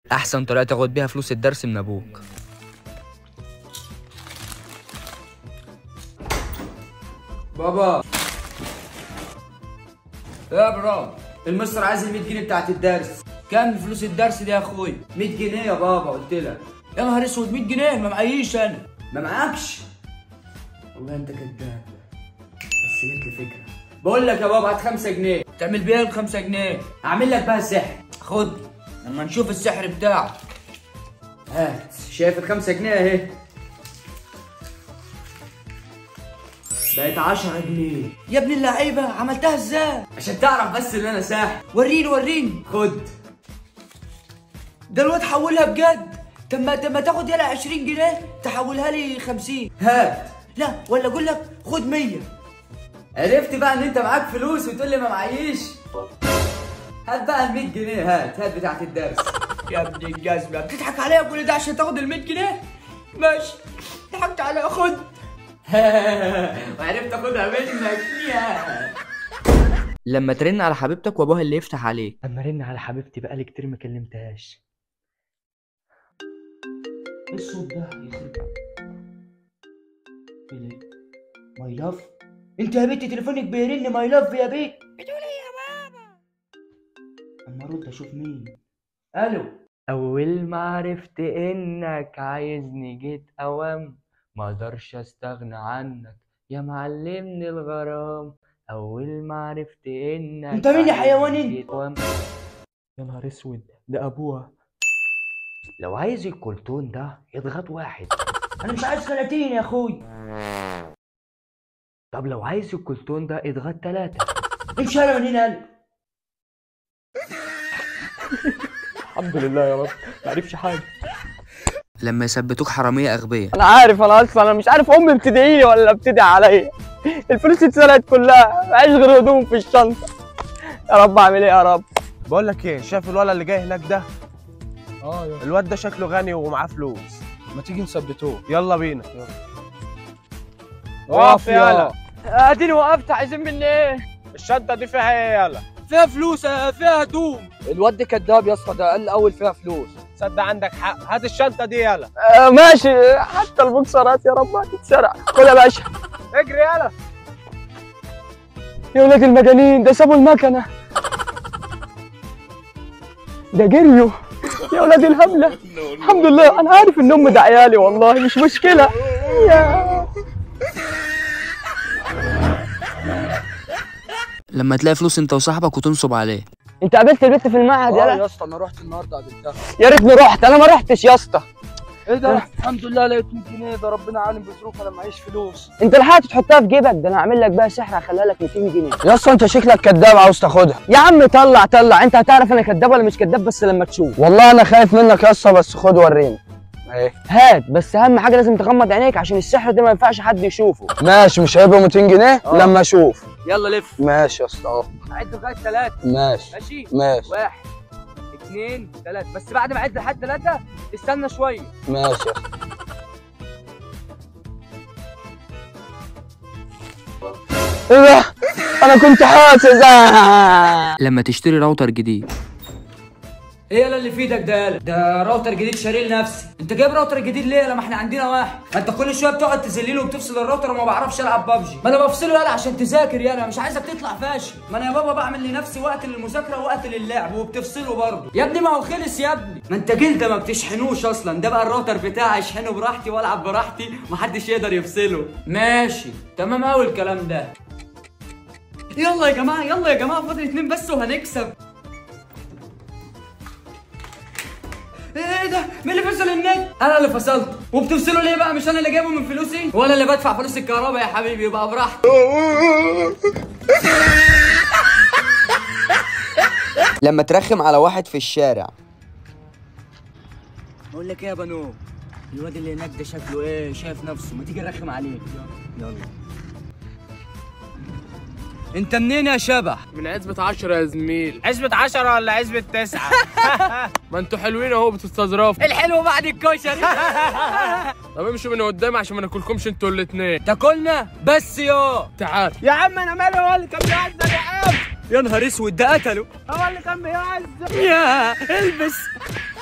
احسن طريقه تاخد بيها فلوس الدرس من ابوك بابا يا برام المستر عايز ال 100 جنيه بتاعت الدرس كام فلوس الدرس دي يا اخويا 100 جنيه يا بابا قلت لك يا نهار اسود 100 جنيه ما معيش انا ما معكش والله انت كداب بس جت لي فكره بقول لك يا بابا هات 5 جنيه تعمل بيها ال 5 جنيه اعمل لك بقى سحر خد لما نشوف السحر بتاعك هات شايف ال 5 جنيه اهي بقت 10 جنيه يا ابن اللعيبه عملتها ازاي عشان تعرف بس ان انا ساحر وريني وريني خد ده الواد حولها بجد طب ما طب ما تاخد يلا 20 جنيه تحولها لي 50 هات لا ولا اقول لك خد 100 عرفت بقى ان انت معاك فلوس وتقول لي ما معيش هات بقى ال 100 جنيه هات هات بتاعت الدرس يا ابن الجزمه بتضحك عليا كل ده عشان تاخد ال 100 جنيه ماشي ضحكت عليا خد وعرفت اخدها منك يا لما ترن على حبيبتك وابوها اللي يفتح عليك اما رن على حبيبتي بقالي كتير ما كلمتهاش ايه الصوت ده يخرب ايه ده ماي لاف انت يا بنتي تليفونك بيرن ماي لاف يا بيت بتقول ايه يا بابا اما ارد اشوف مين الو اول ما عرفت انك عايزني جيت اوام ما اقدرش استغنى عنك يا معلمني الغرام اول ما عرفت انك انت مين يا حيوان عايزني انت؟ جيت أوام. يا نهار اسود ده ابوها لو عايز الكرتون ده يضغط واحد انا مش عايز 30 يا اخوي طب لو عايز الكرتون ده اضغط تلاتة امشي انا من هنا قلب الحمد لله يا رب ما عرفش حاجه لما يثبتوك حراميه اغبياء انا عارف انا اصلا انا مش عارف امي بتدعي لي ولا بتدعي عليا الفلوس اتسرقت كلها معيش غير هدوم في الشنطه يا رب اعمل ايه يا رب بقول لك ايه شايف الولد اللي جاي هناك ده اه يلا الواد ده شكله غني ومعاه فلوس ما تيجي نثبتوه يلا بينا اقف يلا اديني وقفت عايزين مني ايه الشنطه دي فيها ايه يلا فيها فلوس فيها هدوم الواد ده كداب يا اسطى ده قال اول فيها فلوس تصدق عندك حق هات الشنطه دي يلا آه ماشي حتى البوكسرات يا رب هتتسرق خد يا باشا اجري يلا يا ولاد المجانين ده سابوا المكنه ده جريوا يا ولاد الهبله الحمد لله انا عارف ان امي دعيالي والله مش مشكله يا لما تلاقي فلوس انت وصاحبك وتنصب عليه انت قابلت البنت في المعهد اه يلا يا اسطى انا رحت النهارده قابلتها يا ريتني رحت انا ما رحتش يا اسطى ايه ده الحمد لله لقيت 100 جنيه ده ربنا عالم بظروف انا معيش فلوس انت لحقت تحطها في جيبك ده انا هعمل لك بقى سحر هخليها لك 200 جنيه يا اسطى انت شكلك كداب عاوز تاخدها يا عم طلع طلع انت هتعرف انا كداب ولا مش كداب بس لما تشوف والله انا خايف منك يا اسطى بس خد وريني ايه هات بس اهم حاجه لازم تغمض عينيك عشان السحر ده ما ينفعش حد يشوفه ماشي مش هيبقى 200 جنيه اه. لما اشوف يلا لف ماشي يا اسطى اهو عد لغايه ثلاثه ماشي ماشي ماشي واحد اثنين ثلاثه بس بعد ما اعد لحد ثلاثه استنى شويه ماشي يا اسطى ايه ده انا كنت حاسس آه. لما تشتري راوتر جديد ايه يلا اللي في ايدك ده يلا ده راوتر جديد شاريه لنفسي انت جايب راوتر جديد ليه يلا ما احنا عندنا واحد ما انت كل شويه بتقعد تذلله وبتفصل الراوتر وما بعرفش العب بابجي ما انا بفصله يلا عشان تذاكر يلا مش عايزك تطلع فاشل ما انا يا بابا بعمل لنفسي وقت للمذاكره ووقت للعب وبتفصله برضه يا ابني ما هو خلص يا ابني ما انت جلده ما بتشحنوش اصلا ده بقى الراوتر بتاعي اشحنه براحتي والعب براحتي محدش يقدر يفصله ماشي تمام قوي الكلام ده يلا يا جماعه يلا يا جماعه فاضل اتنين بس وهنكسب ايه ده؟ مين اللي فصل النت؟ انا اللي فصلته وبتفصلوا ليه بقى مش انا اللي جايبه من فلوسي؟ ولا اللي بدفع فلوس الكهرباء يا حبيبي يبقى براحتك لما ترخم على واحد في الشارع بقول لك ايه يا بنو الواد اللي هناك ده شكله ايه شايف نفسه ما تيجي نرخم عليه يلا انت منين يا شبح من عزبة عشرة يا زميل عزبة عشرة ولا عزبة تسعة ما انتوا حلوين اهو بتستظرفوا الحلو بعد الكشري طب امشوا من قدامي عشان ما ناكلكمش انتوا الاتنين تاكلنا بس يا تعال يا عم انا مالي هو اللي كان بيعزل يا عم يا نهار اسود ده قتله هو اللي كان بيعزل يا البس